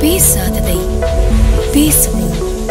பேசாததை பேசுவோம்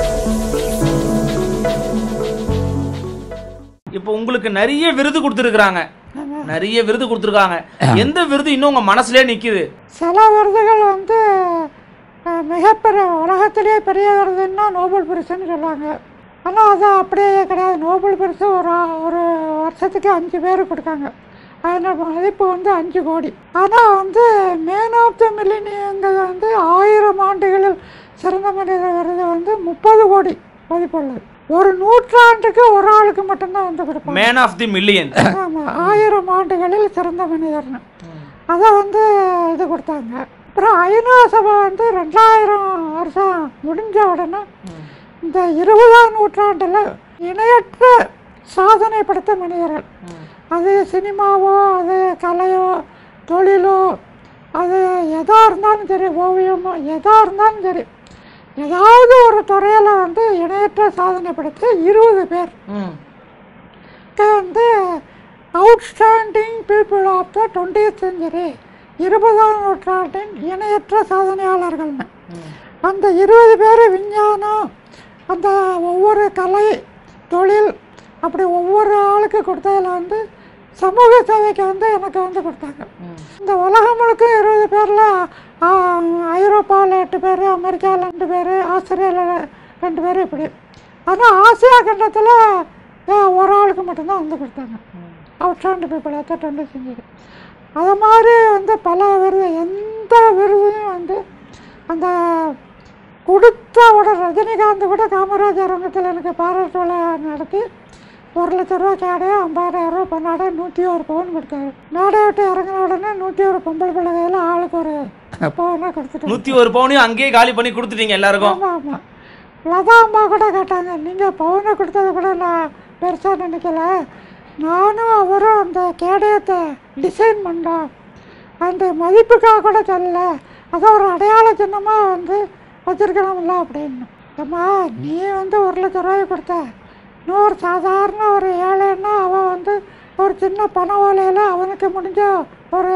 இப்போ உங்களுக்கு நிறைய விருது கொடுத்துருக்குறாங்க நிறைய விருது கொடுத்துருக்காங்க எந்த விருது இன்னும் உங்க மனசுலயே நிக்குது சில விருதுகள் வந்து அஹ், மிகப்பெரிய உலகத்திலே பெரிய விருதுன்னா நோபல் பரிசுன்னு சொல்லுவாங்க ஆனால் அது அப்படியே கிடையாது நோபல் பரிசு ஒரு ஆ- ஒரு வருஷத்துக்கு அஞ்சு பேர் கொடுக்காங்க அதனோட மதிப்பு வந்து அஞ்சு கோடி ஆனால் வந்து மேன் ஆஃப் த மில்லினியங்கிறது வந்து ஆயிரம் ஆண்டுகளில் சிறந்த மனித விருது வந்து முப்பது கோடி மதிப்புள்ளது ஒரு நூற்றாண்டுக்கு ஒரு ஆளுக்கு மட்டும்தான் வந்து கொடுப்பாங்க மேன் ஆஃப் தி மில்லியன் ஆமாம் ஆயிரம் ஆண்டுகளில் சிறந்த மனிதர்னு அதை வந்து இது கொடுத்தாங்க அப்புறம் ஐநா சபை வந்து ரெண்டாயிரம் வருஷம் முடிஞ்ச உடனே இந்த இருபதாம் நூற்றாண்டில் இணையற்ற சாதனை படைத்த மனிதர்கள் அது சினிமாவோ அது கலையோ தொழிலோ அது எதா இருந்தாலும் சரி ஓவியமோ எதா இருந்தாலும் சரி ஏதாவது ஒரு துறையில் வந்து இணையற்ற சாதனை படைத்த இருபது பேர் இது வந்து outstanding people of the twenty century இருபதாம் நூற்றாண்டின் இணையற்ற சாதனையாளர்கள்னு அந்த இருபது பேர் விஞ்ஞானம் அந்த ஒவ்வொரு கலை தொழில் அப்படி ஒவ்வொரு ஆளுக்கு கொடுத்ததில் வந்து சமூக சேவைக்கு வந்து எனக்கு வந்து கொடுத்தாங்க இந்த உலகம் முழுக்க இருபது பேரில் ஐரோப்பாவில் எட்டு பேர் அமெரிக்காவில் ரெண்டு பேர் ஆஸ்திரேலியாவில் ரெண்டு பேர் இப்படி ஆனால் ஆசியா கண்டத்தில் ஒரு ஆளுக்கு மட்டும்தான் வந்து கொடுத்தாங்க அவுட்ஸ்டாண்ட் பீப்புள் அதை டுவெண்ட்டி செஞ்சுரு அது மாதிரி வந்து பல விருது எந்த விருதையும் வந்து அந்த கொடுத்த உடனே ரஜினிகாந்த் கூட காமராஜ் அரங்கத்தில் எனக்கு பாராட்டு விழா நடத்தி ஒரு லட்ச ரூபா கேடையோ ஐம்பதாயிரம் ரூபா பண்ணாட நூற்றி ஒரு பவுன் கொடுத்தாரு நாடை விட்டு இறங்கின உடனே நூற்றி ஒரு பொம்பளை பிள்ளை கையில் ஆளுக்கு ஒரு பவுனாக கொடுத்துட்டாங்க நூத்தி ஒரு பவுனையும் அங்கேயே காலி பண்ணி கொடுத்துட்டீங்க எல்லாருக்கும் ஆமாம் ஆமாம் லதா அம்மா கூட கேட்டாங்க நீங்கள் பவுனை கொடுத்தது கூட நான் பெருசாக நினைக்கல நானும் அவரும் அந்த கேடயத்தை டிசைன் பண்ணோம் அந்த மதிப்புக்காக கூட சொல்லல அதை ஒரு அடையாள சின்னமாக வந்து வச்சுருக்கணும்ல அப்படின்னு அம்மா நீ வந்து ஒரு லட்ச ரூபாய் கொடுத்த இன்னொரு சாதாரண ஒரு ஏழைன்னா அவன் வந்து ஒரு சின்ன பண ஓலையில் அவனுக்கு முடிஞ்ச ஒரு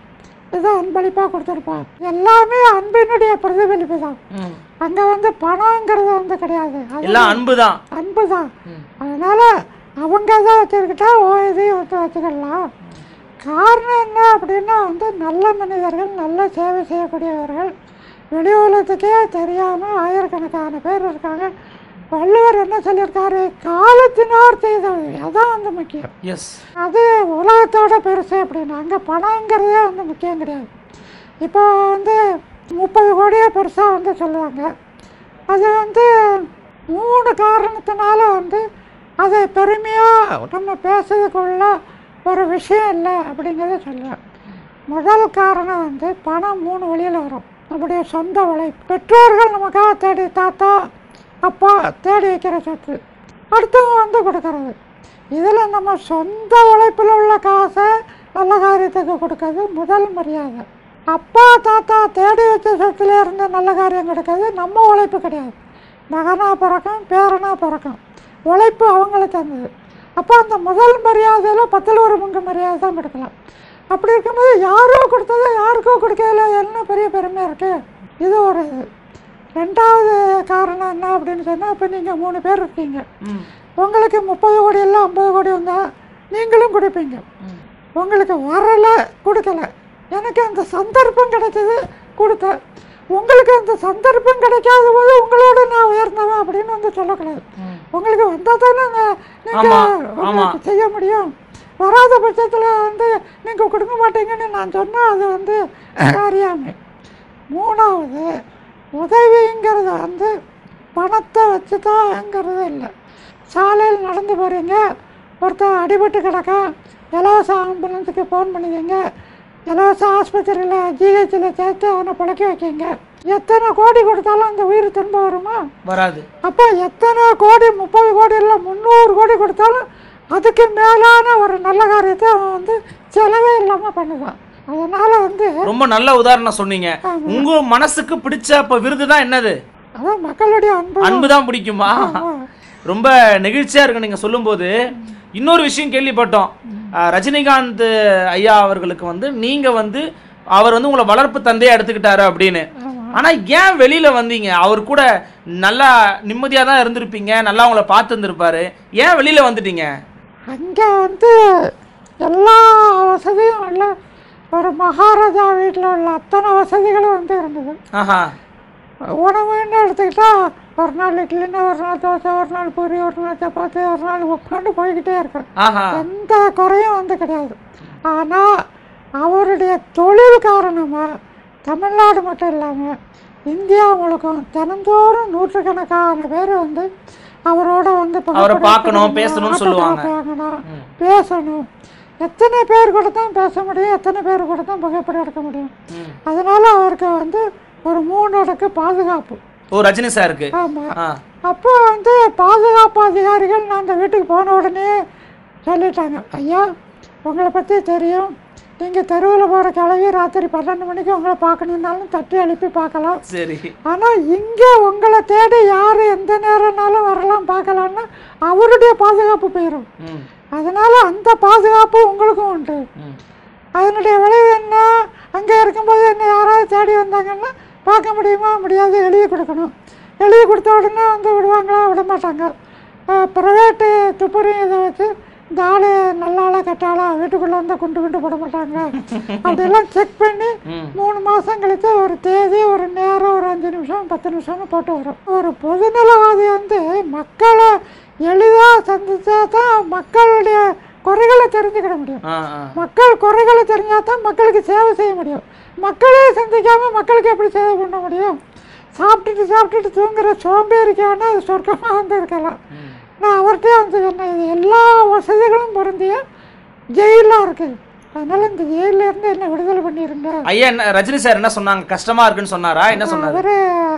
இதை அன்பளிப்பாக கொடுத்துருப்பான் எல்லாமே அன்பினுடைய பிரதிபலிப்பு தான் அங்கே வந்து பணங்கிறது வந்து கிடையாது அது எல்லாம் அன்புதான் அன்பு தான் அதனால அவங்க தான் வச்சுருக்கிட்டா ஓ இதையும் வந்து வச்சுக்கலாம் காரணம் என்ன அப்படின்னா வந்து நல்ல மனிதர்கள் நல்ல சேவை செய்யக்கூடியவர்கள் வெளி உலகத்துக்கே தெரியாமல் ஆயிரக்கணக்கான பேர் இருக்காங்க வள்ளுவர் என்ன சொல்லியிருக்காரு காலத்தினார் செய்தவை அதான் வந்து முக்கியம் எஸ் அது உலகத்தோட பெருசு அப்படின்னு அங்கே பணங்கிறதே வந்து முக்கியம் கிடையாது இப்போ வந்து முப்பது கோடியே பெருசாக வந்து சொல்லுவாங்க அது வந்து மூணு காரணத்தினால வந்து அது பெருமையாக நம்ம பேசுறதுக்குள்ள ஒரு விஷயம் இல்லை அப்படிங்கிறத சொல்லுவேன் முதல் காரணம் வந்து பணம் மூணு வழியில் வரும் நம்முடைய சொந்த உழைப்பு பெற்றோர்கள் நமக்காக தேடி தாத்தா அப்பா தேடி வைக்கிற சொத்து அடுத்தவங்க வந்து கொடுக்கறது இதில் நம்ம சொந்த உழைப்பில் உள்ள காசை நல்ல காரியத்துக்கு கொடுக்கறது முதல் மரியாதை அப்பா தாத்தா தேடி வச்ச சொத்துல இருந்து நல்ல காரியம் கொடுக்கறது நம்ம உழைப்பு கிடையாது மகனாக பிறக்கும் பேரனாக பிறக்கும் உழைப்பு அவங்களுக்கு தந்தது அப்போ அந்த முதல் மரியாதையில் பத்தில் ஒரு பங்கு மரியாதை தான் கொடுக்கலாம் அப்படி இருக்கும்போது யாரோ கொடுத்ததை யாருக்கோ கொடுக்கல என்ன பெரிய பெருமையாக இருக்குது இது ஒரு இது ரெண்டாவது காரணம் என்ன அப்படின்னு சொன்னால் இப்போ நீங்கள் மூணு பேர் இருக்கீங்க உங்களுக்கு முப்பது கோடி இல்லை ஐம்பது கோடி வந்தால் நீங்களும் கொடுப்பீங்க உங்களுக்கு வரலை கொடுக்கல எனக்கு அந்த சந்தர்ப்பம் கிடைச்சது கொடுத்தேன் உங்களுக்கு அந்த சந்தர்ப்பம் கிடைக்காத போது உங்களோட நான் உயர்ந்தவன் அப்படின்னு வந்து சொல்லக்கூடாது உங்களுக்கு வந்தால் தானே ஆமா, நீங்கள் ஆமா. உங்களுக்கு செய்ய முடியும் வராத பட்சத்தில் வந்து நீங்கள் கொடுக்க மாட்டீங்கன்னு நான் சொன்னால் அது வந்து அறியாமை மூணாவது உதவிங்கிறது வந்து பணத்தை வச்சு தான்ங்கிறது இல்லை சாலையில் நடந்து போகிறீங்க ஒருத்தன் அடிபட்டு கிடக்கா இலவச ஆம்புலன்ஸுக்கு ஃபோன் பண்ணுவீங்க இலவச ஆஸ்பத்திரியில் ஜிஹெச்சில் சேர்த்து அவனை பிழைக்க வைக்கீங்க எத்தனை கோடி கொடுத்தாலும் அந்த உயிர் திரும்ப வருமா வராது அப்போ எத்தனை கோடி முப்பது கோடி இல்லை முந்நூறு கோடி கொடுத்தாலும் அதுக்கு மேலான ஒரு நல்ல காரியத்தை அவன் வந்து செலவே இல்லாமல் பண்ணுவான் அதனால் வந்து ரொம்ப நல்ல உதாரணம் சொன்னீங்க உங்க மனசுக்கு பிடிச்ச அப்ப விருது தான் என்னது அதான் மக்களுடைய அன்பு அன்பு தான் பிடிக்குமா ரொம்ப நெகிழ்ச்சியா இருக்கு நீங்க சொல்லும்போது இன்னொரு விஷயம் கேள்விப்பட்டோம் அஹ், ரஜினிகாந்த் ஐயா அவர்களுக்கு வந்து நீங்க வந்து அவர் வந்து உங்களை வளர்ப்பு தந்தையா எடுத்துக்கிட்டாரு அப்படின்னு ஆனா ஏன் வெளியில வந்தீங்க அவர் கூட நல்லா நிம்மதியா தான் இருந்திருப்பீங்க நல்லா உங்களை பார்த்து இருந்திருப்பாரு ஏன் வெளியில வந்துட்டீங்க அங்கே வந்து எல்லா வசதியும் உள்ள ஒரு மகாராஜா வீட்டில் உள்ள அத்தனை வசதிகளும் வந்து இருந்தது ஆஹா உணவுன்னு எடுத்துக்கிட்டா ஒரு நாள் இட்லின்னு ஒரு நாள் தோசை ஒரு நாள் பூரி ஒரு நாள் சப்பாத்தி ஒரு நாள் உட்காந்து போய்கிட்டே இருக்கேன் ஆஹா எந்த குறையும் வந்து கிடையாது ஆனால் அவருடைய தொழில் காரணமாக தமிழ்நாடு மட்டும் இல்லாமல் இந்தியா முழுக்கும் தினந்தோறும் நூற்றுக்கணக்கான பேர் வந்து அவரோட வந்து அவரை புகைப்படம் பார்க்கணும், எடுக்கணும், பேசணும்னு சொல்லுவாங்க. autograph வாங்கணும், பேசணும் எத்தனை பேர் கூட தான் பேச முடியும் எத்தனை பேர் கூட தான் புகைப்படம் எடுக்க முடியும் ம். அதனால அவருக்கு வந்து ஒரு மூணு அடுக்கு பாதுகாப்பு ஓ ரஜினி சாருக்கு ஆமாம் ஆ அப்போ வந்து பாதுகாப்பு அதிகாரிகள் நான் அந்த வீட்டுக்கு போன உடனே சொல்லிட்டாங்க ஐயா உங்களை பற்றி தெரியும் நீங்கள் தெருவில் போகிற கிளவி ராத்திரி பன்னெண்டு மணிக்கு உங்களை பார்க்கணுன்னாலும் தட்டி எழுப்பி பார்க்கலாம் சரி ஆனால் இங்கே உங்களை தேடி யார் எந்த நேரம்னாலும் வரலாம் பார்க்கலான்னா அவருடைய பாதுகாப்பு போயிடும் ம் அதனால் அந்த பாதுகாப்பு உங்களுக்கும் உண்டு ம் அதனுடைய விளைவு என்ன அங்கே இருக்கும்போது என்ன யாராவது தேடி வந்தாங்கன்னா பார்க்க முடியுமா முடியாது எழுதி கொடுக்கணும் எழுதி கொடுத்த உடனே வந்து விடுவாங்களா விட மாட்டாங்க ப்ரைவேட்டு துப்புரையும் இதை வச்சு இந்த ஆள் நல்ல ஆளா கெட்டாளா வீட்டுக்குள்ளே வந்து குண்டு குண்டு போட மாட்டாங்க அப்படியெல்லாம் செக் பண்ணி ம். மூணு மாதம் கழித்து ஒரு தேதி ஒரு நேரம் ஒரு அஞ்சு நிமிஷம் பத்து நிமிஷம்னு போட்டு வரும் ஒரு பொதுநலவாதி வந்து மக்களை எளிதாக சந்திச்சா தான் மக்களுடைய குறைகளை தெரிஞ்சுக்கிட முடியும் ஆ ஆ மக்கள் குறைகளை தெரிஞ்சால் தான் மக்களுக்கு சேவை செய்ய முடியும் மக்களே சந்திக்காம மக்களுக்கு எப்படி சேவை பண்ண முடியும் சாப்பிட்டுட்டு சாப்பிட்டுட்டு தூங்குற சோம்பேறிக்கான சொர்க்கமாக வந்து இருக்கலாம் நான் அவர்கிட்டே வந்து சொன்னேன் இது எல்லா வசதிகளும் பொருந்திய ஜெயிலாக இருக்குது அதனால் இந்த ஜெயில்ல இருந்து என்ன விடுதலை பண்ணிருங்க ஐயா என்ன ரஜினி சார் என்ன சொன்னாங்க கஷ்டமா இருக்குன்னு சொன்னாரா என்ன சொன்னாரு அவர்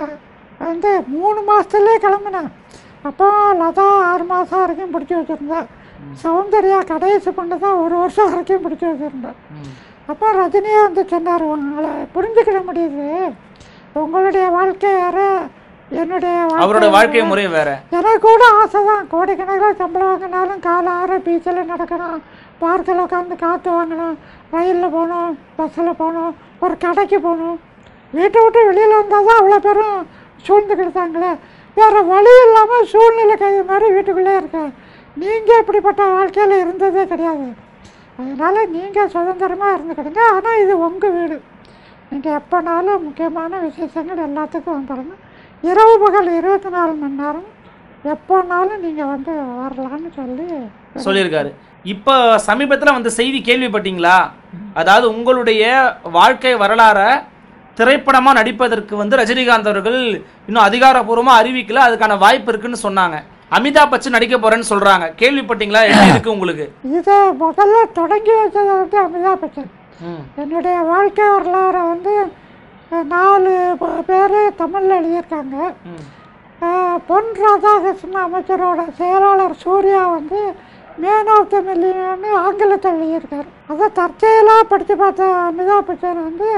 வந்து மூணு மாதத்துலேயே கிளம்புனேன் அப்போ லதா ஆறு மாதம் வரைக்கும் பிடிச்சி வச்சுருந்தேன் சௌந்தர்யா கடைசி பொண்ணு தான் ஒரு வருஷம் வரைக்கும் பிடிச்சி வச்சுருந்தேன் ம். அப்போ ரஜினியே வந்து சொன்னார் உங்களை புரிஞ்சுக்கிட முடியுது உங்களுடைய வாழ்க்கை வேற என்னுடைய அவரோட வாழ்க்கை முறை வேற எனக்கு கூட ஆசை தான் கோடிக்கணக்கில் சம்பளம் வாங்கினாலும் காலை ஆற பீச்சில் நடக்கணும் பார்க்கில் உட்காந்து காற்று வாங்கணும் ரயிலில் போகணும் பஸ்ஸில் போகணும் ஒரு கடைக்கு போகணும் வீட்டை விட்டு வெளியில் வந்தால் தான் அவ்வளோ பேரும் சூழ்ந்துக்கிட்டாங்களே வேறு வழி இல்லாமல் சூழ்நிலை கைது மாதிரி வீட்டுக்குள்ளே இருக்கேன் நீங்கள் இப்படிப்பட்ட வாழ்க்கையில் இருந்ததே கிடையாது அதனால் நீங்கள் சுதந்திரமாக இருந்துக்கிடுங்க ஆனால் இது உங்கள் வீடு நீங்கள் எப்போனாலும் முக்கியமான விசேஷங்கள் எல்லாத்துக்கும் வந்துடுங்க இரவு பகல் இருபத்தி நாலு மணி நேரம் எப்போனாலும் நீங்கள் வந்து வரலான்னு சொல்லி சொல்லியிருக்காரு இப்போ சமீபத்தில் வந்த செய்தி கேள்விப்பட்டீங்களா அதாவது உங்களுடைய வாழ்க்கை வரலாற திரைப்படமா நடிப்பதற்கு வந்து ரஜினிகாந்த் அவர்கள் இன்னும் அதிகாரப்பூர்வமா அறிவிக்கல அதுக்கான வாய்ப்பு இருக்குன்னு சொன்னாங்க அமிதாப் பச்சன் நடிக்க போறேன்னு சொல்றாங்க கேள்விப்பட்டீங்களா எப்படி இருக்கு உங்களுக்கு இதை முதல்ல தொடங்கி வச்சது வந்து அமிதாப் பச்சன் ம், என்னுடைய வாழ்க்கை வரலாறை வந்து அஹ், நாலு பேர் தமிழில் எழுதியிருக்காங்க ம், அஹ், பொன் ராதாகிருஷ்ணன் அமைச்சரோட செயலாளர் சூர்யா வந்து மேன் ஆஃப் த மில்லியன்னு ஆங்கிலத்தில் எழுதியிருக்காரு அதை தற்செயலாக படித்து பார்த்த அமிதாப் பச்சன் வந்து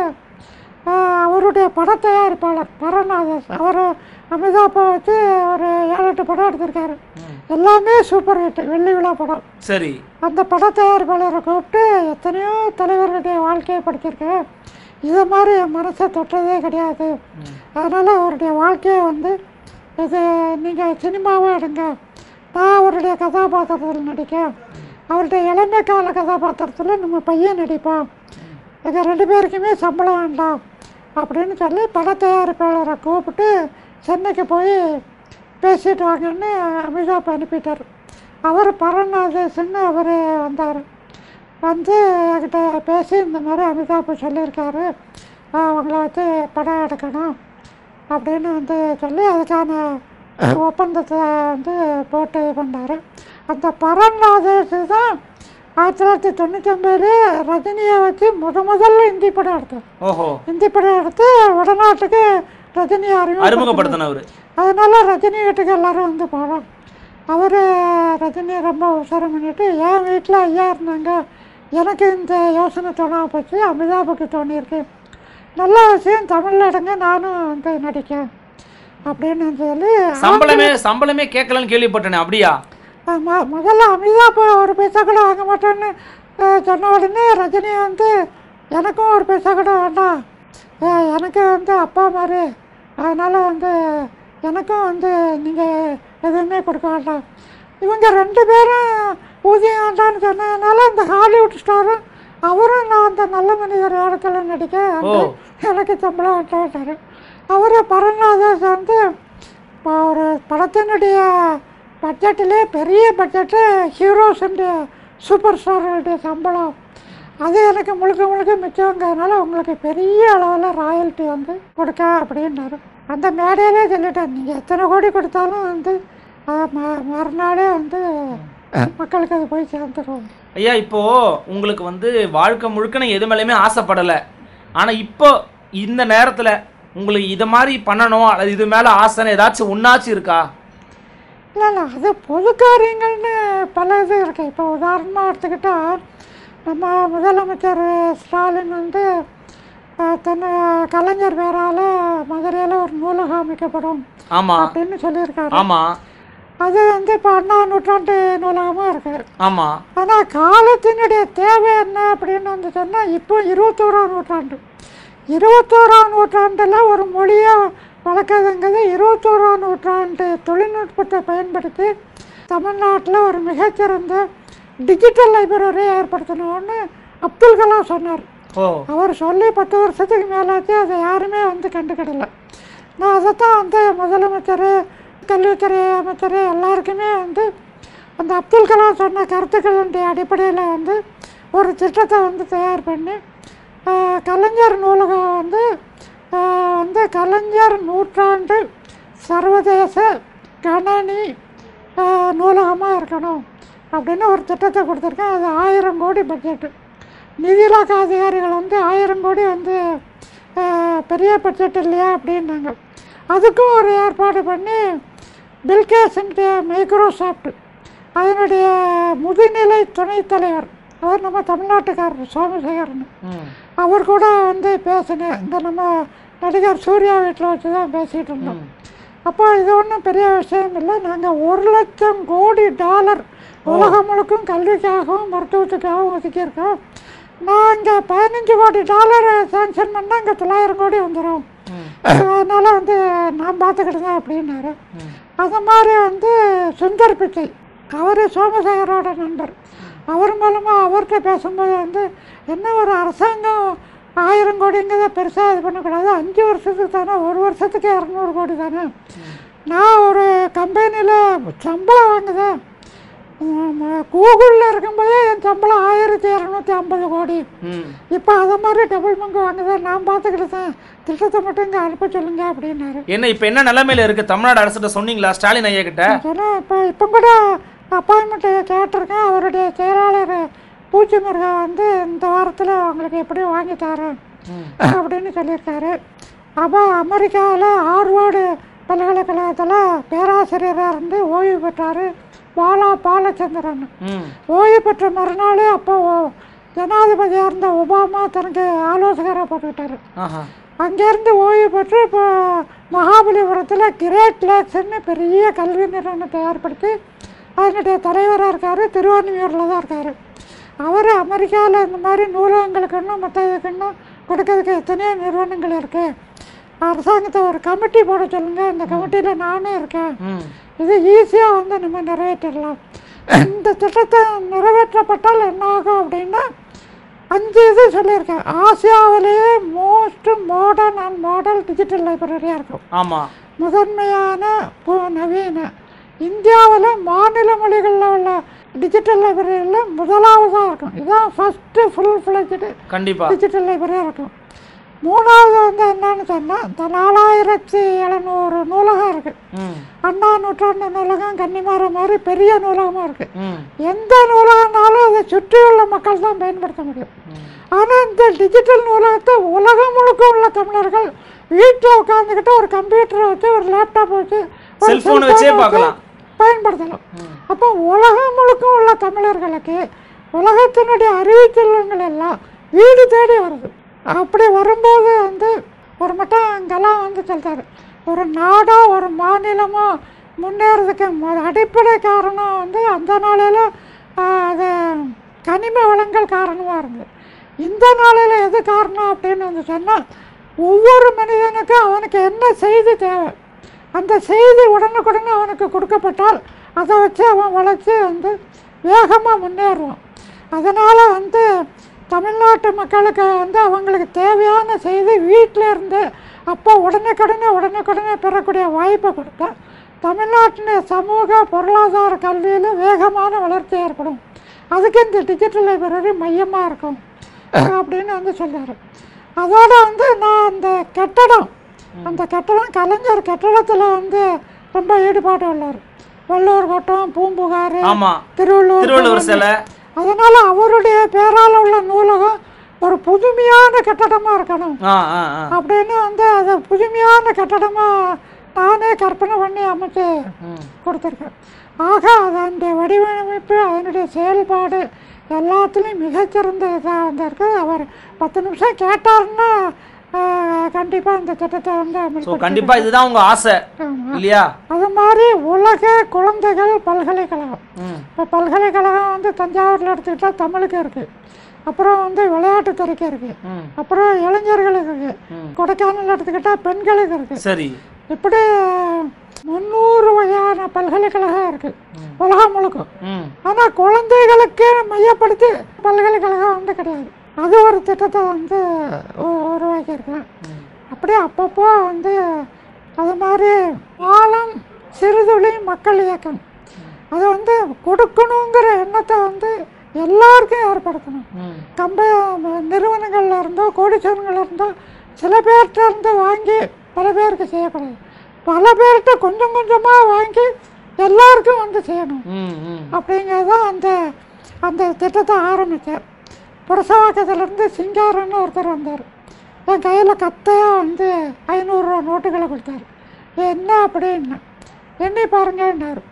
அஹ், அவருடைய பட தயாரிப்பாளர் பரநாதஸ் அவர் அமிதாப்பை வச்சு ஒரு ஏழு எட்டு படம் எடுத்திருக்காரு எல்லாமே சூப்பர் ஹிட் வெள்ளி விழா படம் சரி அந்த பட தயாரிப்பாளரை கூப்பிட்டு எத்தனையோ தலைவர்களுடைய வாழ்க்கையை படிச்சிருக்கேன் இதை மாதிரி என் மனசை தொட்டதே கிடையாது அதனால் அவருடைய வாழ்க்கையை வந்து இது நீங்கள் சினிமாவாக எடுங்க நான் அவருடைய கதாபாத்திரத்தில் நடிக்கேன் அவருடைய இளமை கால கதாபாத்திரத்தில் நம்ம பையன் நடிப்பான் எங்கள் ரெண்டு பேருக்குமே சம்பளம் வேண்டாம் அப்படின்னு சொல்லி பட தயாரிப்பாளரை கூப்பிட்டு சென்னைக்கு போய் பேசிட்டு வாங்கன்னு அமிதாப் அனுப்பிட்டார் அவர் பரநாதேசன்னு அவர் வந்தார் வந்து என்கிட்ட பேசி இந்த மாதிரி அமிதாப் சொல்லியிருக்காரு அவங்கள வச்சு படம் எடுக்கணும் அப்படின்னு வந்து சொல்லி அதுக்கான ஒப்பந்தத்தை வந்து போட்டு இது பண்ணார் அந்த பரநாதேஷ் தான் ஆயிரத்தி தொள்ளாயிரத்தி தொண்ணூற்றி ஒம்பது ரஜினியை வச்சு முத முதல்ல ஹிந்தி படம் எடுத்தோம் ஓஹோ ஹிந்தி படம் எடுத்து வடநாட்டுக்கு ரஜினியை அறிமுகம் அறிமுகப்படுத்தினவர் அதனால ரஜினி வீட்டுக்கு எல்லாரும் வந்து போனோம் அவர் ரஜினி ரொம்ப உசாரம் பண்ணிட்டு என் வீட்டில் ஐயா இருந்தாங்க எனக்கு இந்த யோசனை தோணாம போச்சு அமிதாபுக்கு தோணியிருக்கு நல்ல விஷயம் தமிழில் எடுங்க நானும் வந்து நடிக்கேன் அப்படின்னு சொல்லி சம்பளமே சம்பளமே கேட்கலன்னு கேள்விப்பட்டேனே அப்படியா ஆமா, முதல்ல அமிதாப் ஒரு பைசா கூட வாங்க மாட்டேன்னு அஹ், சொன்ன உடனே ரஜினி வந்து எனக்கும் ஒரு பைசா கூட வேண்டாம் "ஏய், எனக்கு வந்து அப்பா மாதிரி அதனால் வந்து எனக்கும் வந்து நீங்கள் எதுவுமே கொடுக்க வேண்டாம் இவங்க ரெண்டு பேரும் ஊதியம் வேண்டாம்னு சொன்னதுனால இந்த ஹாலிவுட் ஸ்டாரும் அவரும் நான் அந்த நல்ல மனிதர் இடத்துல நடிக்க வந்து ஓ. எனக்கு சம்பளம் வேண்டாட்டார் அவர் பரநாதாஸ் வந்து இப்போ ஒரு படத்தினுடைய பட்ஜெட்டிலே பெரிய பட்ஜெட்டு ஹீரோஸுடைய சூப்பர் ஸ்டார்களுடைய சம்பளம் அது எனக்கு முழுக்க முழுக்க மிச்சங்கிறதுனால உங்களுக்கு பெரிய அளவில் ராயல்ட்டி வந்து கொடுக்க அப்படின்னாரு அந்த மேடையிலே சொல்லிட்டேன் நீங்கள் எத்தனை கோடி கொடுத்தாலும் வந்து அது ம- மறுநாளே வந்து மக்களுக்கு அது போய் சேர்ந்துடும் ஐயா இப்போ உங்களுக்கு வந்து வாழ்க்கை முழுக்க நான் எது மேலேயுமே ஆசைப்படலை ஆனா இப்போ இந்த நேரத்துல உங்களுக்கு இது மாதிரி பண்ணணும் அல்லது இது மேல ஆசைன்னு ஏதாச்சும் ஒன்னாச்சும் இருக்கா இல்லை இல்லை அது பொது காரியங்கள்னு பல இது இருக்கு இப்போ உதாரணமாக எடுத்துக்கிட்டால் நம்ம முதலமைச்சர் ஸ்டாலின் வந்து அஹ், தன்னை கலைஞர் பேரால் மதுரையில் ஒரு நூலகம் அமைக்கப்படும் ஆமா அப்படின்னு சொல்லியிருக்காரு ஆமா அது வந்து இப்போ அண்ணா நூற்றாண்டு நூலகமாக இருக்குது ஆமா ஆனால் காலத்தினுடைய தேவை என்ன அப்படின்னு வந்து சொன்னால் இப்போ இருபத்தோராம் நூற்றாண்டு இருபத்தோராம் நூற்றாண்டில் ஒரு மொழியை வளர்க்குறதுங்கிறது இருபத்தோராம் நூற்றாண்டு தொழில்நுட்பத்தை பயன்படுத்தி தமிழ்நாட்டில் ஒரு மிகச்சிறந்த டிஜிட்டல் லைப்ரரி ஏற்படுத்தணும்னு அப்துல் கலாம் சொன்னார் ஓ அவர் சொல்லி பத்து வருஷத்துக்கு மேலாச்சு அதை யாருமே வந்து கண்டுக்கிடல நான் அதைத்தான் வந்து முதலமைச்சர் கல்வித்துறை அமைச்சர் எல்லாருக்குமே வந்து அந்த அப்துல் கலாம் சொன்ன கருத்துக்களுடைய அடிப்படையில் வந்து ஒரு திட்டத்தை வந்து தயார் பண்ணி ஆஹ், கலைஞர் நூலகம் வந்து ஆஹ், வந்து கலைஞர் நூற்றாண்டு சர்வதேச கணனி நூலகமாக இருக்கணும் அப்படின்னு ஒரு திட்டத்தை கொடுத்துருக்கேன் அது ஆயிரம் கோடி பட்ஜெட்டு நிதி இலாக்கா அதிகாரிகள் வந்து ஆயிரம் கோடி வந்து ஆஹ், பெரிய பட்ஜெட் இல்லையா அப்படின்னாங்க அதுக்கும் ஒரு ஏற்பாடு பண்ணி பில்கேஸுடைய மைக்ரோசாஃப்ட் அதனுடைய முதுநிலை துணைத் தலைவர் அவர் நம்ம தமிழ்நாட்டுக்காரர் சோமசேகரன் ம் அவர் கூட வந்து பேசினேன் இந்த நம்ம நடிகர் சூர்யா வீட்டில் வச்சு தான் பேசிகிட்டு இருந்தோம் அப்போ இது ஒன்றும் பெரிய விஷயம் இல்லை நாங்கள் ஒரு லட்சம் கோடி டாலர் உலகம் முழுக்கும் கல்விக்காகவும் மருத்துவத்துக்காகவும் ஒதுக்கியிருக்கோம் நாங்கள் பதினஞ்சு கோடி டாலர் சாங்ஷன் பண்ணால் இங்கே தொள்ளாயிரம் கோடி வந்துடும் அதனால் வந்து நான் பார்த்துக்கிட்டேன் அப்படின்னாரு அந்த மாதிரி வந்து சுந்தர் பிச்சை அவர் சோமசேகரோட நண்பர் அவர் மூலமாக அவர்கிட்ட பேசும்போது வந்து என்ன ஒரு அரசாங்கம் ஆயிரம் கோடிங்கிறத பெருசாக இது பண்ணக்கூடாது அஞ்சு வருஷத்துக்கு தானே ஒரு வருஷத்துக்கு இரநூறு கோடி தானே நான் ஒரு கம்பெனியில் சம்பளம் வாங்குதேன் கூகுளில் இருக்கும்போதே என் சம்பளம் ஆயிரத்தி இரநூத்தி ஐம்பது கோடி ம் இப்போ அதை மாதிரி டபுள் மங்கு வாங்குதேன் நான் பார்த்துக்கிட்டேன் திட்டத்தை மட்டும் இங்கே அனுப்ப சொல்லுங்க அப்படின்னாரு என்ன இப்போ என்ன நிலைமையில இருக்கு தமிழ்நாடு அரசுகிட்ட சொன்னீங்களா ஸ்டாலின் ஐயா கிட்ட சொன்னேன் இப்போ இப்போ கூட அப்பாயின்மெண்ட் கேட்டிருக்கேன் அவருடைய செயலாளர் பூச்சி முருகன் வந்து இந்த வாரத்தில் உங்களுக்கு எப்படியும் வாங்கி தரேன் அப்படின்னு சொல்லியிருக்காரு அப்போ அமெரிக்காவில் ஹார்வர்டு பல்கலைக்கழகத்தில் பேராசிரியராக இருந்து ஓய்வு பெற்றார் பாலா பாலச்சந்திரன் ம் ஓய்வு பெற்ற மறுநாளே அப்போ ஓ- ஜனாதிபதியாக இருந்த ஒபாமா தனக்கு ஆலோசகராக போட்டுக்கிட்டாரு ஆஹா அங்கேருந்து ஓய்வு பெற்று இப்போ மகாபலிபுரத்தில் கிரேட் லேக்ஸ்ன்னு பெரிய கல்வி நிறுவனத்தை ஏற்படுத்தி அதனுடைய தலைவராக இருக்கார் திருவான்மியூரில் தான் இருக்கார் அவர் அமெரிக்காவில் இந்த மாதிரி நூலகங்களுக்குன்னு மற்ற இதுக்குன்னு கொடுக்கறதுக்கு எத்தனையோ நிறுவனங்கள் இருக்குது அரசாங்கத்தை ஒரு கமிட்டி போட சொல்லுங்கள் இந்த கமிட்டியில் நானும் இருக்கேன் ம் இது ஈஸியாக வந்து நம்ம நிறைவேற்றிடலாம் இந்த திட்டத்தை நிறைவேற்றப்பட்டால் என்ன ஆகும் அப்படின்னா அஞ்சு இது சொல்லியிருக்கேன் ஆசியாவிலேயே most modern and model digital லைப்ரரியாக இருக்கும் ஆமா முதன்மையான பு- நவீன இந்தியாவில் மாநில மொழிகளில் உள்ள டிஜிட்டல் லைப்ரரியில் முதலாவதாக இருக்கும் இதுதான் ஃபஸ்ட்டு ஃபுல் ஃப்ளெஜ்டு கண்டிப்பா டிஜிட்டல் லைப்ரரியாக இருக்கும் மூணாவது வந்து என்னன்னு சொன்னால் இந்த நாலாயிரத்தி எழுநூறு நூலகம் இருக்குது ம் அண்ணா நூற்றாண்டு நூலகம் கன்னிமாரம் மாதிரி பெரிய நூலகமாக இருக்குது ம் எந்த நூலகம்னாலும் அதை சுற்றியுள்ள மக்கள் தான் பயன்படுத்த முடியும் ஆனால் இந்த டிஜிட்டல் நூலகத்தை உலகம் முழுக்க உள்ள தமிழர்கள் வீட்டில் உட்காந்துக்கிட்டு ஒரு கம்ப்யூட்டரை வச்சு ஒரு லேப்டாப் வச்சு ஒரு Cellphone cellphone வச்சே வச்சு பார்க்கலாம். பயன்படுத்தலாம் அப்போ உலகம் முழுக்க உள்ள தமிழர்களுக்கு உலகத்தினுடைய அறிவுச்செல்வங்கள் எல்லாம் வீடு தேடி வருது அப்படி வரும்போது வந்து ஒரு மட்டும் அங்கெல்லாம் வந்து சொல்றாரு ஒரு நாடோ ஒரு மாநிலமோ முன்னேறதுக்கு மொ- அடிப்படை காரணம் வந்து அந்த நாளையில் அது கனிம வளங்கள் காரணமாக இருந்தது இந்த நாளையில் எது காரணம் அப்படின்னு வந்து சொன்னால் ஒவ்வொரு மனிதனுக்கும் அவனுக்கு என்ன செய்தி தேவை அந்த செய்தி உடனுக்குடனே அவனுக்கு கொடுக்கப்பட்டால் அதை வச்சு அவன் வளர்ச்சி வந்து வேகமாக முன்னேறுவான் அதனால் வந்து தமிழ்நாட்டு மக்களுக்கு வந்து அவங்களுக்கு தேவையான செய்தி வீட்டில் இருந்து அப்போ உடனுக்குடனே உடனுக்குடனே பெறக்கூடிய வாய்ப்பை கொடுத்தா தமிழ்நாட்டின் சமூக பொருளாதார கல்வியில் வேகமான வளர்ச்சி ஏற்படும் அதுக்கு இந்த டிஜிட்டல் லைப்ரரி மையமாக இருக்கும் அப்படின்னு வந்து சொல்றாரு அதோட வந்து நான் அந்த கட்டடம் அந்த கட்டடம் கலைஞர் கட்டடத்தில் வந்து ரொம்ப ஈடுபாடு உள்ளார் வள்ளுவர் கோட்டம் பூம்புகார் ஆமா திருவள்ளுவர் திருவள்ளுவர் சிலை அதனால அவருடைய பேரால் உள்ள நூலகம் ஒரு புதுமையான கட்டடமாக இருக்கணும் ஆ ஆ ஆ அப்படின்னு வந்து அது புதுமையான கட்டடமாக நானே கற்பனை பண்ணி அமைச்சு ம். கொடுத்துருக்கேன் ஆக அதனுடைய வடிவமைப்பு அதனுடைய செயல்பாடு எல்லாத்துலேயும் மிகச்சிறந்த இதாக வந்திருக்கு அவர் பத்து நிமிஷம் கேட்டாருன்னா கண்டிப்பாக இந்த திட்டத்தை வந்து ஸோ அமல்படுத்த கண்டிப்பா இதுதான் உங்க ஆசை ஆமா. இல்லையா அது மாதிரி உலக குழந்தைகள் பல்கலைக்கழகம் ம் இப்போ பல்கலைக்கழகம் வந்து தஞ்சாவூரில் எடுத்துக்கிட்டால் தமிழுக்கு இருக்குது அப்புறம் வந்து விளையாட்டுத்துறைக்கு இருக்குது ம் அப்புறம் இளைஞர்களுக்கு இருக்குது ம். கொடைக்கானல் எடுத்துக்கிட்டால் பெண்களுக்கு இருக்குது சரி இப்படி முந்நூறு வகையான பல்கலைக்கழகம் இருக்குது உலகம் முழுக்க ம் ஆனால் குழந்தைகளுக்கு மையப்படுத்தி பல்கலைக்கழகம் வந்து கிடையாது அது ஒரு திட்டத்தை வந்து உ- உருவாக்கியிருக்கேன் அப்படியே அப்பப்போ வந்து அது மாதிரி பாலம் சிறுதுளி மக்கள் இயக்கம் அது வந்து கொடுக்கணுங்கிற எண்ணத்தை வந்து எல்லாருக்கும் ஏற்படுத்தணும் ம் கம்ப நிறுவனங்கள்ல இருந்தோ கோடீஸ்வரங்கள்ல இருந்தோ சில பேர்கிட்ட இருந்து வாங்கி பல பேருக்கு செய்யக்கூடாது பல பேர்கிட்ட கொஞ்சம் கொஞ்சமாக வாங்கி எல்லாருக்கும் வந்து செய்யணும் ம் ம் அப்படிங்கிறது அந்த அந்த திட்டத்தை ஆரம்பித்தேன் புரசவாக்கத்துலேருந்து சிங்காரன்னு ஒருத்தர் வந்தார் என் கையில் கத்தையாக வந்து ஐநூறுரூவா நோட்டுகளை கொடுத்தாரு என்ன அப்படின்னு எண்ணி பாருங்கன்னாரு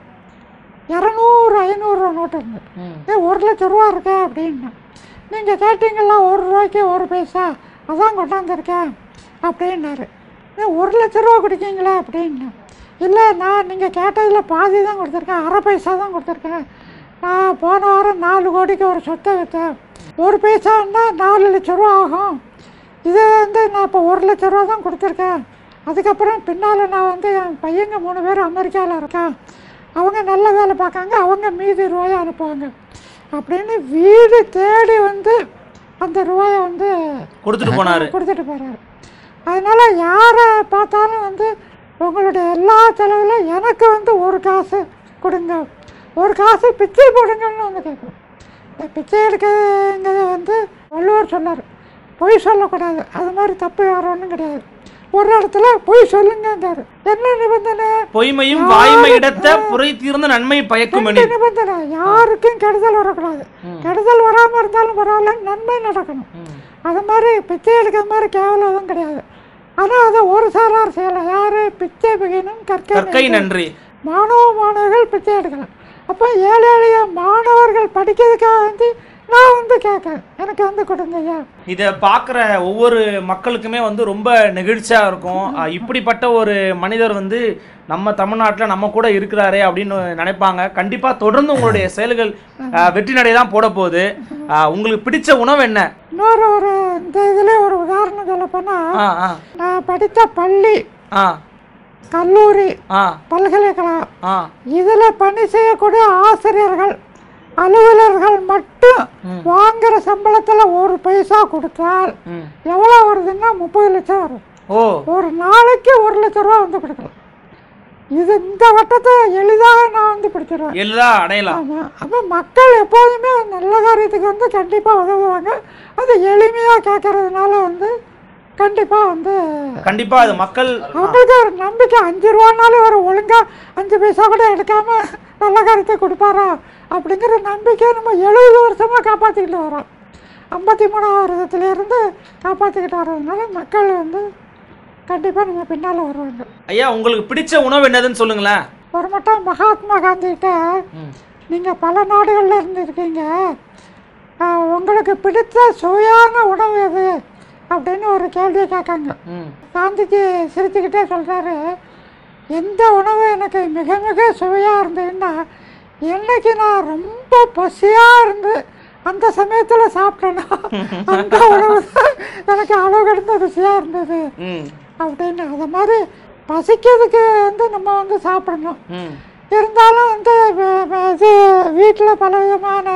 இரநூறு ஐநூறுரூவா நோட்டு இருந்தது ம் ஏ ஒரு லட்ச ரூபா இருக்கே அப்படின்னா நீங்கள் கேட்டிங்களா ஒரு ரூபாய்க்கு ஒரு பைசா அதான் கொண்டாந்துருக்கேன் அப்படின்னாரு ஏ ஒரு லட்ச ரூபா கொடுக்கீங்களா அப்படின்னா இல்லை நான் நீங்கள் கேட்டதில் பாதி தான் கொடுத்துருக்கேன் அரை பைசா தான் கொடுத்துருக்கேன் நான் போன வாரம் நாலு கோடிக்கு ஒரு சொத்தை விற்றேன் ஒரு பைசான்னா நாலு லட்ச ரூபா ஆகும் இது வந்து நான் இப்போ ஒரு லட்ச ரூபா தான் கொடுத்துருக்கேன் அதுக்கப்புறம் பின்னால் நான் வந்து என் பையங்க மூணு பேர் அமெரிக்காவில் இருக்கேன் அவங்க நல்ல வேலை பார்க்காங்க அவங்க மீதி ரூபாயை அனுப்புவாங்க அப்படின்னு வீடு தேடி வந்து அந்த ரூபாயை வந்து கொடுத்துட்டு போனாரு கொடுத்துட்டு போகிறாரு அதனால் யாரை பார்த்தாலும் வந்து உங்களுடைய எல்லா செலவில் எனக்கு வந்து ஒரு காசு கொடுங்க ஒரு காசு பிச்சை போடுங்கன்னு வந்து கேட்கும் இந்த பிச்சை எடுக்கிறதுங்கிறது வந்து வள்ளுவர் சொன்னார் பொய் சொல்லக்கூடாது அது மாதிரி தப்பு யாரும் ஒன்றும் கிடையாது ஒரு இடத்துல பொய் சொல்லுங்கன்றாரு என்ன நிபந்தனை பொய்மையும் வாய்மை இடத்த புரை தீர்ந்த நன்மை பயக்கும் ரெண்டு எனில் நிபந்தனை யாருக்கும் கெடுதல் வரக்கூடாது கெடுதல் வராமல் இருந்தாலும் பரவாயில்ல நன்மை நடக்கணும் அது மாதிரி பிச்சை எடுக்கிற மாதிரி கேவலம் கிடையாது ஆனால் அதை ஒரு சாரார் செய்யலாம் யார் பிச்சை பிகைனும் கற்கை கற்கை நன்றி. நன்றி மாணவ மாணவர்கள் பிச்சை எடுக்கலாம் அப்போ ஏழை எளிய மாணவர்கள் படிக்கிறதுக்காக வந்து நான் வந்து கேட்கேன் எனக்கு வந்து கொடுங்க ஐயா இதை பார்க்குற ஒவ்வொரு மக்களுக்குமே வந்து ரொம்ப நெகிழ்ச்சியாக இருக்கும் அஹ் இப்படிப்பட்ட ஒரு மனிதர் வந்து நம்ம தமிழ்நாட்டில் நம்ம கூட இருக்கிறாரே அப்படின்னு நினைப்பாங்க கண்டிப்பாக தொடர்ந்து உங்களுடைய செயல்கள் அஹ், வெற்றி நடை தான் போட போகுது அஹ், உங்களுக்கு பிடிச்ச உணவு என்ன இன்னொரு ஒரு இந்த இதில் ஒரு உதாரணம் சொல்ல போனால் ஆ ஆ நான் படித்த பள்ளி ஆ கல்லூரி ஆ பல்கலைக்கழகம் ஆ இதில் பணி செய்யக்கூடிய ஆசிரியர்கள் அலுவலர்கள் மட்டும் வாங்குற சம்பளத்தில் ஒரு பைசா கொடுத்தால் ம் எவ்வளோ வருதுன்னா முப்பது லட்சம் வரும் ஓ ஒரு நாளைக்கு ஒரு லட்ச ரூபா வந்து கொடுக்கலாம் இது இந்த வட்டத்தை எளிதாக நான் வந்து பிடிச்சிருவேன் எளிதா அடையலாம் ஆமாம் அப்போ மக்கள் எப்போதுமே நல்ல காரியத்துக்கு வந்து கண்டிப்பாக உதவுவாங்க அது எளிமையாக கேட்கறதுனால வந்து கண்டிப்பாக வந்து கண்டிப்பாக அது மக்கள் அவங்களுக்கு ஒரு நம்பிக்கை அஞ்சு ரூபானாலும் ஒரு ஒழுங்கா அஞ்சு பைசா கூட எடுக்காம நல்ல காரியத்தை கொடுப்பாரா அப்படிங்கிற நம்பிக்கை நம்ம எழுபது வருஷமாக காப்பாற்றிக்கிட்டு வரோம் ஐம்பத்தி மூணாவது வருஷத்துலேருந்து காப்பாற்றிக்கிட்டு வர்றதுனால மக்கள் வந்து கண்டிப்பாக நம்ம பின்னால் வருவாங்க ஐயா உங்களுக்கு பிடிச்ச உணவு என்னதுன்னு சொல்லுங்களேன் ஒரு மட்டும் மகாத்மா காந்திகிட்ட ம் நீங்கள் பல நாடுகளில் இருந்திருக்கீங்க ஆஹ், உங்களுக்கு பிடித்த சுவையான உணவு எது அப்படின்னு ஒரு கேள்வியை கேட்காங்க ம் காந்திஜி சிரிச்சுக்கிட்டே சொல்கிறாரு எந்த உணவு எனக்கு மிக மிக சுவையாக இருந்ததுன்னா என்னைக்கு நான் ரொம்ப பசியாக இருந்து அந்த சமயத்தில் சாப்பிட்டேன்னா அந்த உணவு தான் எனக்கு அளவு கடந்த ருசியாக இருந்தது ம் அப்படின்னு அது மாதிரி பசிக்கிறதுக்கு வந்து நம்ம வந்து சாப்பிடணும் ம் இருந்தாலும் வந்து வ- வ- இது வீட்டில் பல விதமான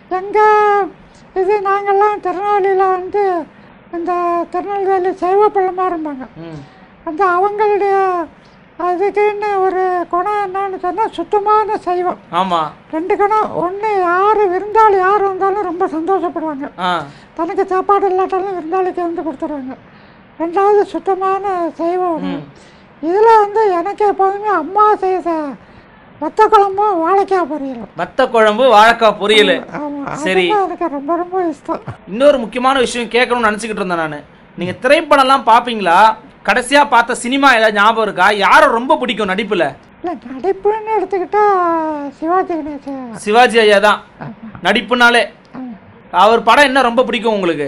எங்கள் இது நாங்கள்லாம் திருநெல்வேலியில் வந்து இந்த திருநெல்வேலி சைவ பள்ளமாக இருந்தாங்க ம் அந்த அவங்களுடைய அதுக்குன்னு ஒரு குணம் என்னன்னு சொன்னால் சுத்தமான சைவம் ஆமாம் ரெண்டு குணம் ஒன்று யார் விருந்தாளி யார் வந்தாலும் ரொம்ப சந்தோஷப்படுவாங்க ஆ தனக்கு சாப்பாடு இல்லாட்டாலும் விருந்தாளிக்கு வந்து கொடுத்துருவாங்க ரெண்டாவது சுத்தமான சைவம் உணவு இதில் வந்து எனக்கு எப்போதுமே அம்மா செய்த வத்த குழம்பும் வாழைக்காய் பொரியலும் வத்த குழம்பு வாழைக்காய் பொரியல் ஆமாம் சரி. அதுதான் எனக்கு ரொம்ப ரொம்ப இஷ்டம் இன்னொரு முக்கியமான விஷயம் கேட்கணும்னு நினச்சிக்கிட்டு இருந்தேன் நான் நீங்கள் திரைப்படம்லாம் பார்ப்பீங்களா கடைசியாக பார்த்த சினிமா ஏதாவது ஞாபகம் இருக்கா யாரை ரொம்ப பிடிக்கும் நடிப்பில் இல்லை நடிப்புன்னு எடுத்துக்கிட்டா சிவாஜி கணேசன் சிவாஜி ஐயா தான் நடிப்புனாலே ஆமாம் அவர் படம் என்ன ரொம்ப பிடிக்கும் உங்களுக்கு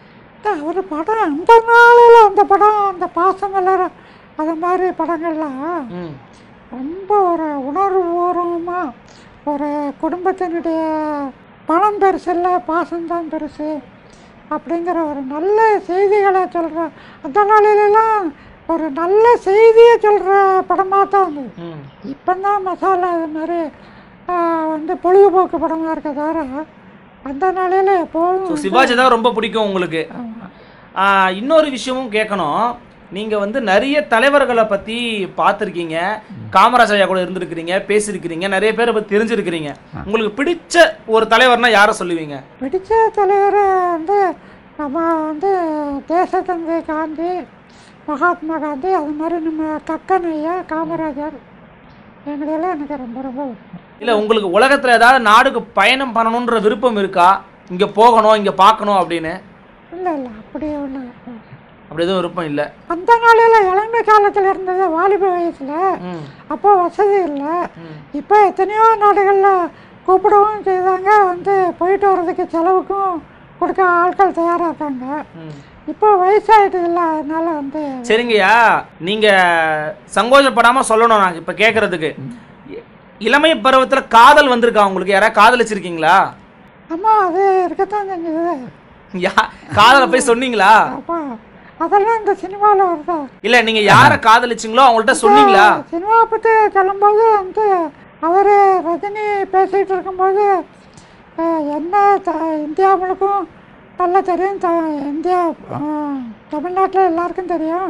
அவர் படம் அந்த நாளில் அந்த படம் அந்த பாசம் மலர் அது மாதிரி படங்கள்லாம் ம் ரொம்ப ஒரு உணர்வுபூர்வமாக ஒரு குடும்பத்தினுடைய பணம் பெருசு இல்லை பாசம்தான் பெருசு அப்படிங்கிற ஒரு நல்ல செய்திகளை சொல்கிற அந்த நாளிலெல்லாம் ஒரு நல்ல செய்தியை சொல்கிற படமாக தான் இருந்தது ம் இப்போ தான் மசாலா இது மாதிரி ஆ, வந்து பொழுதுபோக்கு படமாக இருக்க தவிர அந்த நாளையில் ஸோ எப்போதும் சிவாஜி தான் ரொம்ப பிடிக்கும் உங்களுக்கு ஆமா. ஆ, இன்னொரு விஷயமும் கேட்கணும் நீங்கள் வந்து நிறைய தலைவர்களை பற்றி பார்த்துருக்கீங்க காமராஜ் ஐயா கூட இருந்திருக்கிறீங்க பேசியிருக்கிறீங்க நிறைய பேரை பற்றி தெரிஞ்சிருக்கிறீங்க உங்களுக்கு பிடிச்ச ஒரு தலைவர்னா யாரை சொல்லுவீங்க பிடிச்ச தலைவர் வந்து நம்ம வந்து தேசத்தந்தை காந்தி மகாத்மா காந்தி அது மாதிரி நம்ம கக்கன் ஐயா காமராஜர் எங்களையெல்லாம் எனக்கு ரொம்ப ரொம்ப பிடிக்கும் இல்லை உங்களுக்கு உலகத்தில் ஏதாவது நாடுக்கு பயணம் பண்ணணுன்ற விருப்பம் இருக்கா இங்கே போகணும் இங்கே பார்க்கணும் அப்படின்னு இல்லை இல்லை அப்படியே உள்ள அப்படி எதுவும் விருப்பம் இல்லை அந்த நாளையில் இளமை காலத்தில் இருந்தது வாலிப வயசில் ம் அப்போ வசதி இல்லை ம். இப்போ எத்தனையோ நாடுகளில் கூப்பிடவும் செய்தாங்க வந்து போயிட்டு வர்றதுக்கு செலவுக்கும் கொடுக்க ஆட்கள் தயாராக இருக்காங்க ம் இப்போ வயசாயிட்டதில்ல அதனால வந்து சரிங்கய்யா நீங்கள் சங்கோஜப்படாமல் சொல்லணும் நான் இப்போ கேட்குறதுக்கு இளமை பருவத்தில் காதல் வந்திருக்கா உங்களுக்கு யாராவது காதலிச்சிருக்கீங்களா அம்மா அது இருக்கத்தான் செஞ்சது யா காதலை போய் சொன்னீங்களா அப்பா அதெல்லாம் இந்த சினிமாவில் வருதா இல்ல நீங்க யார காதலிச்சீங்களோ அவங்கள்ட்ட சொன்னீங்களா சினிமா பற்றி சொல்லும்போது வந்து அவர் ரஜினி பேசிகிட்டு இருக்கும்போது அஹ், என்ன த இந்தியா முழுக்கும் நல்லா தெரியும் த இந்தியா தமிழ்நாட்டில் எல்லாருக்கும் தெரியும்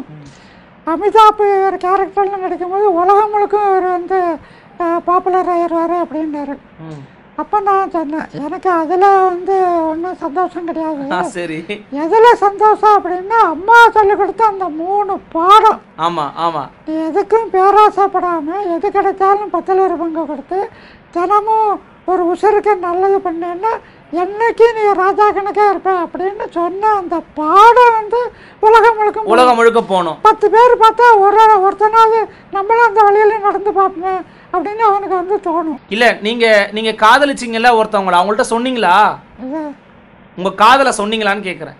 அமிதாப் ஒரு கேரக்டரில் நடிக்கும்போது உலகம் முழுக்கும் அவர் வந்து பாப்புலர் ஆயிடுவார் அப்படின்னாரு ம். அப்போ நான் சொன்னேன் எனக்கு அதில் வந்து ஒன்றும் சந்தோஷம் கிடையாது ஆ, சரி எதில் சந்தோஷம் அப்படின்னா அம்மா சொல்லிக் கொடுத்த அந்த மூணு பாடம் ஆமா ஆமா நீ எதுக்கும் பேராசைப்படாமல் எது கிடைச்சாலும் பத்தில் ஒரு பங்கு கொடுத்து தினமும் ஒரு உசுருக்கு நல்லது பண்ணேன்னா என்னைக்கு நீ ராஜா கணக்காக இருப்ப அப்படின்னு சொன்ன அந்த பாடம் வந்து உலகம் முழுக்க உலகம் முழுக்க போகணும் பத்து பேர் பார்த்தா ஒரு ஒருத்தனாவது நம்மளும் அந்த வழியில நடந்து பார்ப்போமே அப்படின்னு அவனுக்கு வந்து தோணும் இல்ல நீங்க நீங்க காதலிச்சீங்கல்ல ஒருத்தவங்கள அவங்கள்ட்ட சொன்னீங்களா அது உங்க காதலை சொன்னீங்களான்னு கேக்குறேன்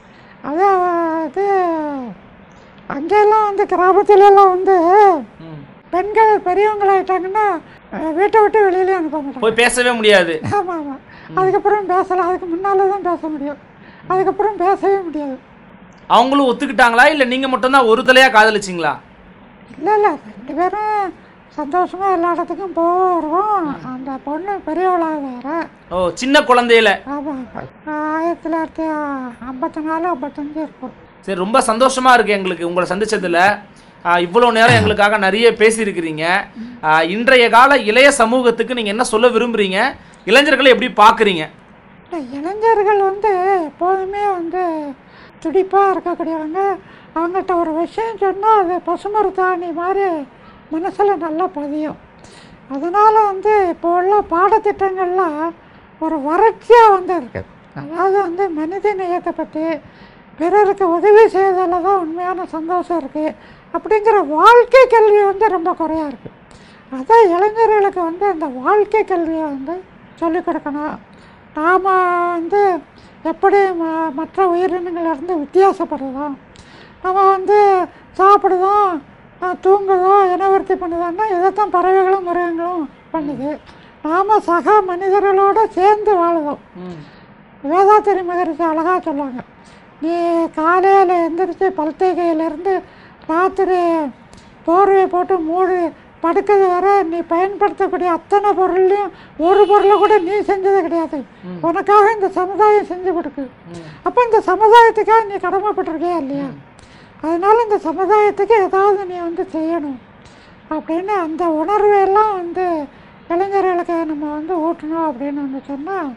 அது இது அங்கெல்லாம் வந்து கிராமத்துலலாம் வந்து ம். பெண்கள் பெரியவங்களாயிட்டாங்கன்னா அஹ், வீட்டை விட்டு வெளியிலே அனுப்ப மாட்டாங்க போய் பேசவே முடியாது ஆமாம் ஆமாம் அதுக்கப்புறம் பேசலாம் அதுக்கு முன்னால் தான் பேச முடியும் அதுக்கப்புறம் பேசவே முடியாது அவங்களும் ஒத்துக்கிட்டாங்களா இல்ல நீங்க மட்டும்தான் ஒரு தலையா காதலிச்சீங்களா இல்லை இல்லை ரெண்டு பேரும் சந்தோஷமாக எல்லா இடத்துக்கும் போவோம் அந்த பொண்ணு பெரியவளாக வேற ஓ சின்ன குழந்தையில ஆமாம் ஆயிரத்தி தொள்ளாயிரத்தி ஐம்பத்தி நாலு ஐம்பத்தஞ்சு இருக்கும் சரி ரொம்ப சந்தோஷமா இருக்கு எங்களுக்கு உங்களை சந்திச்சதுல ஆ, இவ்வளவு நேரம் எங்களுக்காக நிறைய பேசியிருக்கிறீங்க ஆ, இன்றைய கால இளைய சமூகத்துக்கு நீங்க என்ன சொல்ல விரும்புறீங்க இளைஞர்களை எப்படி பாக்குறீங்க இல்லை இளைஞர்கள் வந்து எப்போதுமே வந்து துடிப்பாக இருக்கக்கூடியவங்க அவங்ககிட்ட ஒரு விஷயம் சொன்னால் அது பசுமருத்தாணி மாதிரி மனசில் நல்லா பதியும் அதனால் வந்து இப்போ உள்ள பாடத்திட்டங்கள்லாம் ஒரு வறட்சியாக வந்து இருக்குது அதாவது வந்து மனித நேயத்தை பற்றி பிறருக்கு உதவி செய்வதில் தான் உண்மையான சந்தோஷம் இருக்குது அப்படிங்கிற வாழ்க்கை கல்வி வந்து ரொம்ப குறையாக இருக்குது அதான் இளைஞர்களுக்கு வந்து அந்த வாழ்க்கை கல்வியை வந்து சொல்லிக் கொடுக்கணும் நாம் வந்து எப்படி ம மற்ற உயிரினங்கள்லேருந்து வித்தியாசப்படுறோம் நம்ம வந்து சாப்பிடுதோம் அஹ், தூங்குதோம் இனவர்த்தி பண்ணுதோன்னா இதைத்தான் பறவைகளும் மிருகங்களும் பண்ணுது நாம் சக மனிதர்களோடு சேர்ந்து வாழுதோம் வேதாத்திரி மகரிஷி அழகாக சொல்லுவாங்க நீ காலையில் எந்திரிச்சு பல்தேகையிலேருந்து ராத்திரி போர்வை போட்டு மூடி படுக்கிறது வரை நீ பயன்படுத்தக்கூடிய அத்தனை பொருள்லையும் ஒரு பொருளை கூட நீ செஞ்சது கிடையாது உனக்காக இந்த சமுதாயம் செஞ்சு கொடுக்கு அப்போ இந்த சமுதாயத்துக்காக நீ கடமைப்பட்டிருக்கியா இல்லையா அதனால இந்த சமுதாயத்துக்கு ஏதாவது நீ வந்து செய்யணும் அப்படின்னு அந்த உணர்வையெல்லாம் வந்து இளைஞர்களுக்கு நம்ம வந்து ஊட்டணும் அப்படின்னு வந்து சொன்னால்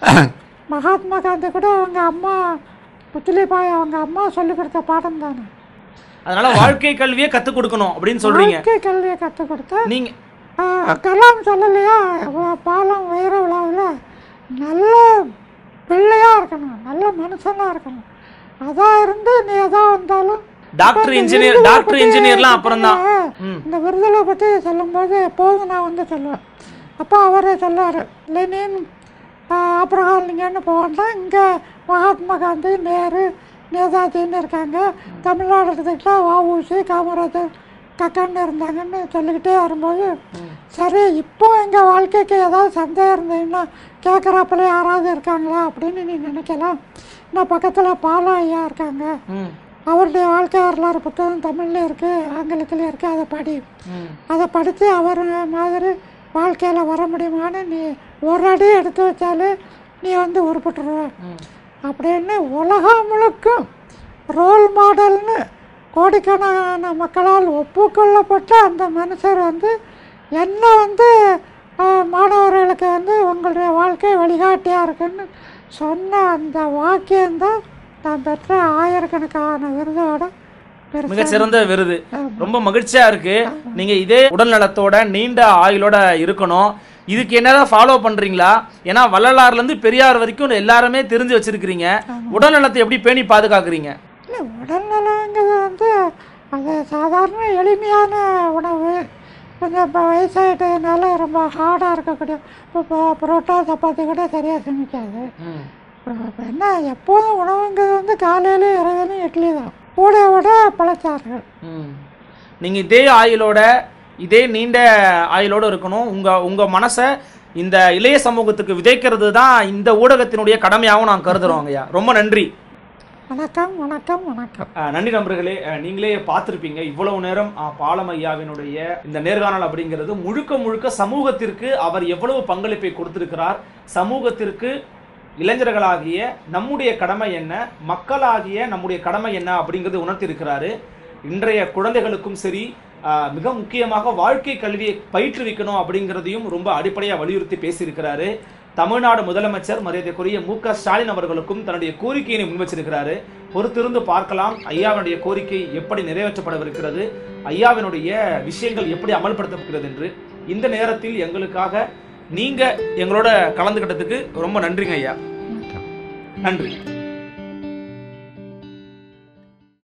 மகாத்மா காந்தி கூட அவங்க அம்மா புத்திலிபாய் அவங்க அம்மா சொல்லி கொடுத்த பாடம் தானே அதனால வாழ்க்கை கல்வியை கத்துக் கொடுக்கணும் அப்படின்னு சொல்றீங்க வாழ்க்கை கல்வியை கற்றுக் கொடுத்தா நீங்க ஆஹ், கலாம் சொல்லலையா வ- பாலம் வைர விழாவில் நல்ல பிள்ளையாக இருக்கணும் நல்ல மனுஷனாக இருக்கணும் அதான் இருந்து நீ எதா வந்தாலும் டாக்டர் இந்த இன்ஜினியர் விருதுகளை டாக்டர் பத்தி இன்ஜினியர்லாம் அப்புறம் தான் ம் இந்த விருதுகளை பற்றி சொல்லும்போது எப்போதும் நான் வந்து சொல்லுவேன் அப்போ அவரே சொல்லுவார் லெனின் ஆப்ரஹாம் லிங்கன்னு போகணும்னா இங்கே மகாத்மா காந்தி நேரு நேதாஜின்னு இருக்காங்க தமிழ்நாடு எடுத்துக்கிட்டா வஉசி காமராஜர் கக்கன்னு இருந்தாங்கன்னு சொல்லிக்கிட்டே வரும்போது சரி இப்போ எங்கள் வாழ்க்கைக்கு ஏதாவது சந்தேகம் இருந்ததுன்னா கேட்குறாப்புல யாராவது இருக்காங்களா அப்படின்னு நீ நினைக்கலாம் நான் பக்கத்தில் பாலா ஐயா இருக்காங்க ம் அவருடைய வாழ்க்கை வரலாறு புத்தகம் தமிழ்ல இருக்குது ஆங்கிலத்தில் இருக்குது அதை படி ம் அதை படித்து அவர் மாதிரி வாழ்க்கையில் வர முடியுமான்னு நீ ஒரு அடி எடுத்து வச்சாலே நீ வந்து உருப்பட்டுருவ ம் அப்படின்னு உலகம் முழுக்க ரோல் மாடல்னு கோடிக்கணக்கான மக்களால் ஒப்புக்கொள்ளப்பட்ட அந்த மனுஷர் வந்து என்ன வந்து ஆஹ், மாணவர்களுக்கு வந்து உங்களுடைய வாழ்க்கை வழிகாட்டியாக இருக்குன்னு சொன்ன அந்த வாக்கியம்தான் நான் பெற்ற ஆயிரக்கணக்கான விருதோட பெருசு மிகச்சிறந்த விருது ரொம்ப மகிழ்ச்சியா இருக்கு நீங்க இதே உடல் நலத்தோட நீண்ட ஆயுளோட இருக்கணும் இதுக்கு என்னதான் ஃபாலோ பண்றீங்களா ஏன்னா வள்ளலார்ல இருந்து பெரியார் வரைக்கும் எல்லாருமே தெரிஞ்சு வச்சிருக்கிறீங்க உடல் நலத்தை எப்படி பேணி பாதுகாக்கிறீங்க இல்லை உடல்நலங்கிறது வந்து அது சாதாரண எளிமையான உணவு கொஞ்சம் இப்போ வயசாகிட்டதுனால ரொம்ப ஹார்டாக இருக்கக்கூடிய இப்போ இப்போ புரோட்டா சப்பாத்தி கூட சரியாக சமைக்காது இப்போ என்ன எப்போதும் உணவுங்கிறது வந்து காலையிலும் இரவிலும் இட்லி தான் கூட விட பழச்சாறுகள் ம். நீங்க இதே ஆயுளோட இதே நீண்ட ஆயுளோட இருக்கணும் உங்க உங்க மனசை இந்த இளைய சமூகத்துக்கு விதைக்கிறது தான் இந்த ஊடகத்தினுடைய கடமையாகவும் நான் கருதுறோம் ஐயா ரொம்ப நன்றி வணக்கம் வணக்கம் வணக்கம் அஹ் நன்றி நண்பர்களே அஹ் நீங்களே பார்த்துருப்பீங்க இவ்வளவு நேரம் அஹ் பாலம் ஐயாவினுடைய இந்த நேர்காணல் அப்படிங்கிறது முழுக்க முழுக்க சமூகத்திற்கு அவர் எவ்வளவு பங்களிப்பை கொடுத்திருக்கிறார் சமூகத்திற்கு இளைஞர்களாகிய நம்முடைய கடமை என்ன மக்களாகிய நம்முடைய கடமை என்ன அப்படிங்கிறது உணர்த்தியிருக்கிறாரு இன்றைய குழந்தைகளுக்கும் சரி அஹ் மிக முக்கியமாக வாழ்க்கை கல்வியை பயிற்றுவிக்கணும் அப்படிங்கிறதையும் ரொம்ப அடிப்படையாக வலியுறுத்தி பேசியிருக்கிறாரு தமிழ்நாடு முதலமைச்சர் மரியாதைக்குரிய மு க ஸ்டாலின் அவர்களுக்கும் தன்னுடைய கோரிக்கையினை முன்வச்சிருக்கிறாரு பொறுத்திருந்து பார்க்கலாம் ஐயாவினுடைய கோரிக்கை எப்படி நிறைவேற்றப்படவிருக்கிறது ஐயாவினுடைய விஷயங்கள் எப்படி அமல்படுத்தப்படுகிறது என்று இந்த நேரத்தில் எங்களுக்காக நீங்க எங்களோட கலந்துக்கிட்டதுக்கு ரொம்ப நன்றிங்க ஐயா வணக்கம் நன்றி